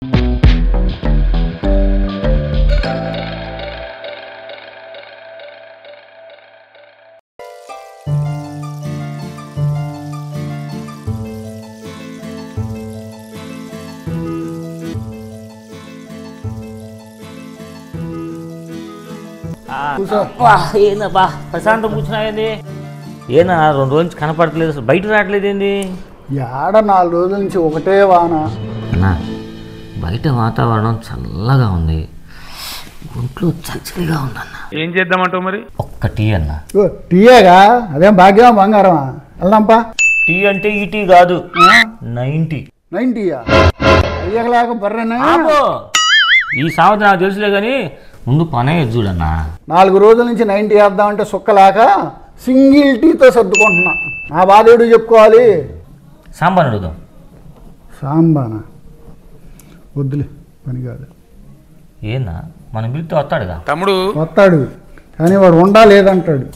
కూర్చో. అబ్బా, ఏందబ్బా ప్రశాంతం కూర్చున్నాయండి ఏనా రెండు రోజు నుంచి కనపడట్లేదు అసలు బయట రావట్లేదు ఏంది ఏడ నాలుగు రోజుల నుంచి ఒకటే వాన అన్నా బయట వాతావరణం చల్లగా ఉంది ఒంట్లో చచ్చలిగా ఉందన్న ఏం చేద్దామంటావు మరి ఒక్క టీ అన్న ఓ, టీయేగా అదేం భాగ్యం బంగారమా వెళ్దాంపా టీ అంటే ఈ టీ కాదు నైంటీ నైన్టీయా అయ్యకలేక బర్రెనా ఆపో ఈ సామెత నాకు తెలుసులే కానీ ముందు పనే చూడన్నా నాలుగు రోజుల నుంచి నైన్టీ వేద్దామంటే సుక్కలాక సింగిల్ టీతో సర్దుకుంటున్నా నా బాధేడు చెప్పుకోవాలి సాంబార్ అడుగుదాం సాంబానా వద్దులే పని కాదు ఏందా మనం పిలిస్తే వస్తాడుగా తమ్ముడు వస్తాడు కానీ వాడు ఉండా లేదంటాడు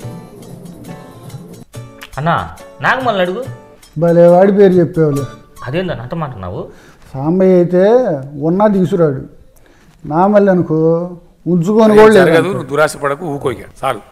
అన్నా నాకు మళ్ళీ అడుగు భలే వాడి పేరు చెప్పేవాళ్ళు అదేందా అంత మాట్లాడినావు సాంబయ్య అయితే ఉన్నా తీసుకురాడు నా మళ్ళీ అనుకో ఉంచుకొని కూడా లేదు జరగదు నువ్వు దురాశ పడకు ఊకోక చాలు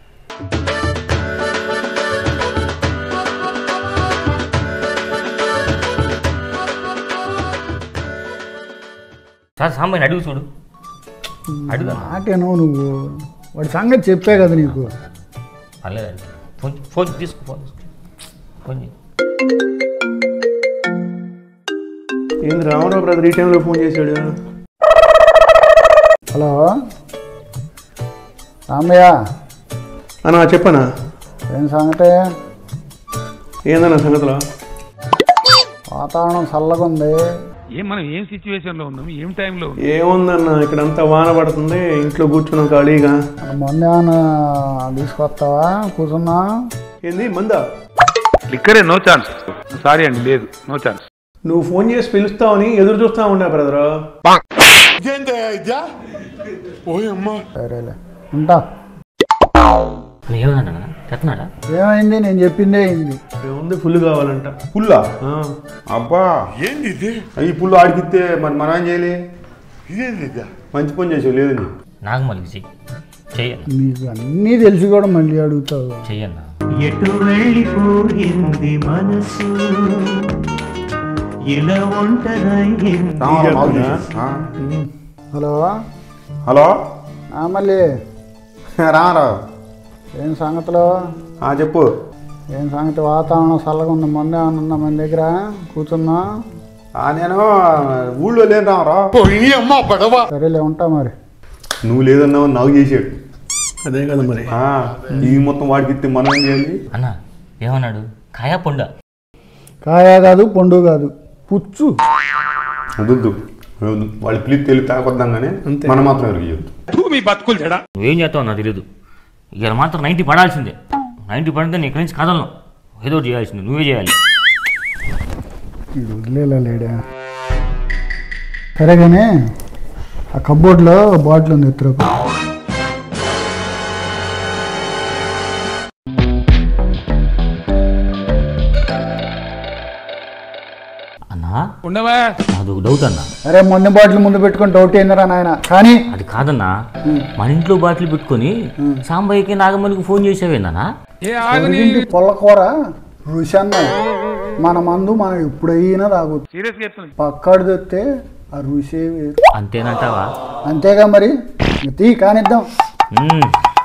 సార్ సాంబార్ని అడుగు చూడు అడుగు నాకేనో నువ్వు వాడి సంగతి చెప్పే కదా నీకు పర్లేదండి ఫోన్ ఫోన్ తీసుకో ఫోన్ తీసుకో ఫోన్ చేయి ఏంది రామారావు బ్రదర్ ఈ టైంలో ఫోన్ చేశాడు హలో సాంబయ్య అన్నా చెప్పనా ఏం సంగతే ఏందన్నా సంగతిలో వాతావరణం చల్లగా ఉంది ఏం మనం ఏం సిచ్యువేషన్ లో ఉన్నాం ఏం టైంలో ఉన్నాం ఏముందన్న ఇక్కడంతా వాన పడుతుంది ఇంట్లో కూర్చున్నాం ఖాళీగా మొన్న ఏమన్నా తీసుకొస్తావా కూర్చున్నా ఏంది మందా లిక్కరే నో ఛాన్స్ సారీ అండి లేదు నో ఛాన్స్ నువ్వు ఫోన్ చేసి పిలుస్తావని ఎదురు చూస్తా ఉండా బ్రదర్ సరేలే ఉంటా ఏమన్నా చెప్తున్నాడా ఏమైంది నేను చెప్పిందే అయింది ఉంది ఫుల్ కావాలంట పుల్లా ఆ, అబ్బా ఈ పుల్లు ఆడికిస్తే మరి మనం ఏం చేయాలి మంచి పని చేసావు లేదు నీ నాకు మళ్ళీ చెయ్యి చెయ్యన్న నీకు అన్నీ తెలిసి కూడా మళ్ళీ అడుగుతావు చెయ్యన్నా ఎటు వెళ్ళిపోయింది మనసు ఇలా ఒంటరైంది రామారావు మాకు చెప్తున్నా? చేసి. ఆ. హలో హలో ఆ మళ్ళీ రామారావు ఏం సంగతిలో ఆ, చెప్పు ఏం సంగతి వాతావరణం చల్లగా ఉంది మొన్న ఏమన్నా ఉందా మన దగ్గర కూర్చున్నా ఆ, నేను ఊళ్ళో లేను రామారావు సరేలే ఉంటా మరి నువ్వు లేదన్నావు నాకు చేసాడు అదే కదా మరి ఆ, ఈ మొత్తం వాడికి ఇస్తే మనం ఏం చేయాలి అన్న ఏమన్నాడు కాయా పొండ కాయ కాదు పండు కాదు పుచ్చు వద్దు వాళ్ళు పిలిచి తెలివి తాకొద్దాం కానీ అంతే. మనం మాత్రం ఎరిగి మీ బతుకులు చెడా నువ్వేం చేస్తావు నాకు తెలియదు ఇక మాత్రం నైంటీ పడాల్సిందే నైంటీ పడితే నీ ఇక్కడి నుంచి కదలను ఏదో ఒకటి చేయాల్సిందే నువ్వే చేయాలి ఈ వదిలేలా లేడా సరే కానీ ఆ కబ్బోర్డ్లో బాటిల్ ఉంది ఎత్తురకు అన్నా ఉండవా అదొక డౌట్ అన్నా అరే మొన్న బాటిల్ ముందు పెట్టుకొని డౌట్ ఏందిరా నాయన కానీ అది కాదన్నా మన ఇంట్లో బాటిల్ పెట్టుకొని సాంబయ్యకి నాగమ్మనికి ఫోన్ చేసేవేందన్నా ఏ ఆగని పొరుగింటి పొల్లకూర రుచి అన్న మన మందు మనం ఎప్పుడైనా తాగొచ్చు సీరియస్ గా చెప్తున్నా పక్కాడు తెస్తే ఆ రుచే వేరు అంతేనంటావా అంతేగా మరి ఇంక తీ కానిద్దాం మ్మ్.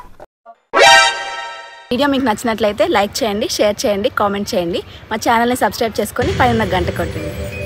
వీడియో మీకు నచ్చినట్లయితే లైక్ చేయండి షేర్ చేయండి కామెంట్ చేయండి మా ఛానల్ని సబ్స్క్రైబ్ చేసుకొని పైన గంట కొట్టండి